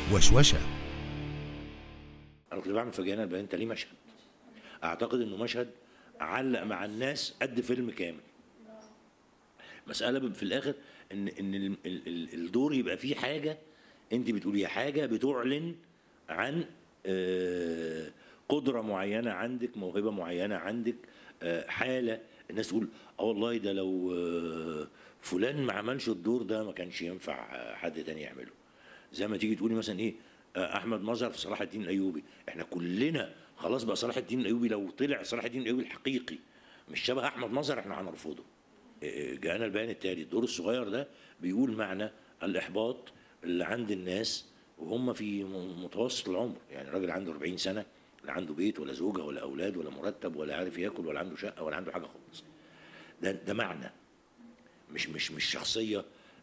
وشوشة انا كنت بعمل في جانا البيان ليه مشهد اعتقد انه مشهد علق مع الناس قد فيلم كامل مساله في الاخر ان ان ال- ال- ال- الدور يبقى فيه حاجه انت بتقوليها حاجه بتعلن عن آه، قدره معينه عندك موهبه معينه عندك آه، حاله الناس تقول اه والله ده لو آه، فلان ما عملش الدور ده ما كانش ينفع آه، حد تاني يعمله زي ما تيجي تقولي مثلا ايه آه، احمد مظهر في صلاح الدين الايوبي احنا كلنا خلاص بقى صلاح الدين الايوبي لو طلع صلاح الدين الايوبي الحقيقي مش شبه احمد مظهر احنا هنرفضه آه، جاءنا البيان التالي الدور الصغير ده بيقول معنى الاحباط اللي عند الناس وهم في م- متوسط العمر يعني راجل عنده 40 سنه لا عنده بيت ولا زوجه ولا اولاد ولا مرتب ولا عارف ياكل ولا عنده شقه ولا عنده حاجه خالص ده ده معنى مش مش مش شخصيه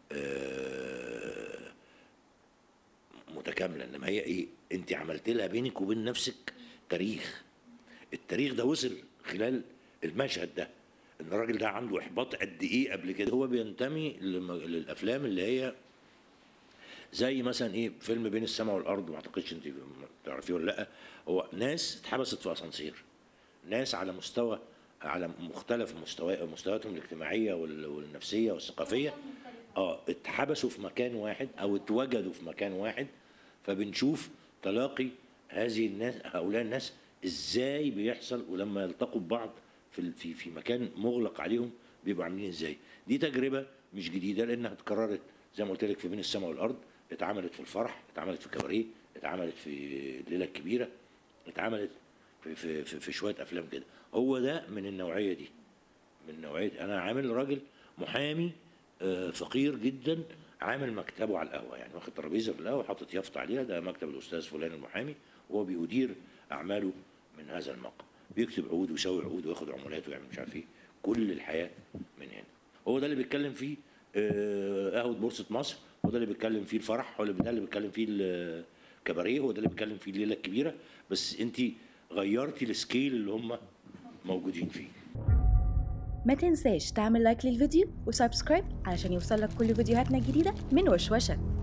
آه، متكامله انما هي ايه انت عملت لها بينك وبين نفسك تاريخ التاريخ ده وصل خلال المشهد ده ان الراجل ده عنده احباط قد ايه قبل كده هو بينتمي للم- للافلام اللي هي زي مثلا ايه فيلم بين السماء والارض ما اعتقدش انت تعرفيه ولا لا هو ناس اتحبست في اسانسير ناس على مستوى على مختلف مستوى مستوياتهم الاجتماعيه وال- والنفسيه والثقافيه اه اتحبسوا في مكان واحد او اتوجدوا في مكان واحد فبنشوف تلاقي هذه الناس هؤلاء الناس ازاي بيحصل ولما يلتقوا ببعض في ال- في في مكان مغلق عليهم بيبقوا عاملين ازاي دي تجربه مش جديده لانها اتكررت زي ما قلت لك في بين السماء والارض اتعملت في الفرح اتعملت في كباريه اتعملت في الليله الكبيره اتعملت في في في, في شويه افلام كده هو ده من النوعيه دي من نوعيه انا عامل راجل محامي آه، فقير جدا عامل مكتبه على القهوه يعني واخد ترابيزه في القهوه حاطط يافطه عليها ده مكتب الاستاذ فلان المحامي وهو بيدير اعماله من هذا المقام بيكتب عقود ويسوي عقود وياخد عمولات ويعمل مش عارف ايه كل الحياه من هنا هو ده اللي بيتكلم فيه آه، قهوه بورصه مصر هو ده اللي بيتكلم فيه الفرح هو ده اللي بيتكلم فيه الكباريه هو ده اللي بيتكلم فيه الليله الكبيره بس انت غيرتي السكيل اللي هم موجودين فيه ما تنساش تعمل لايك للفيديو وسبسكرايب علشان يوصلك كل فيديوهاتنا الجديدة من وشوشة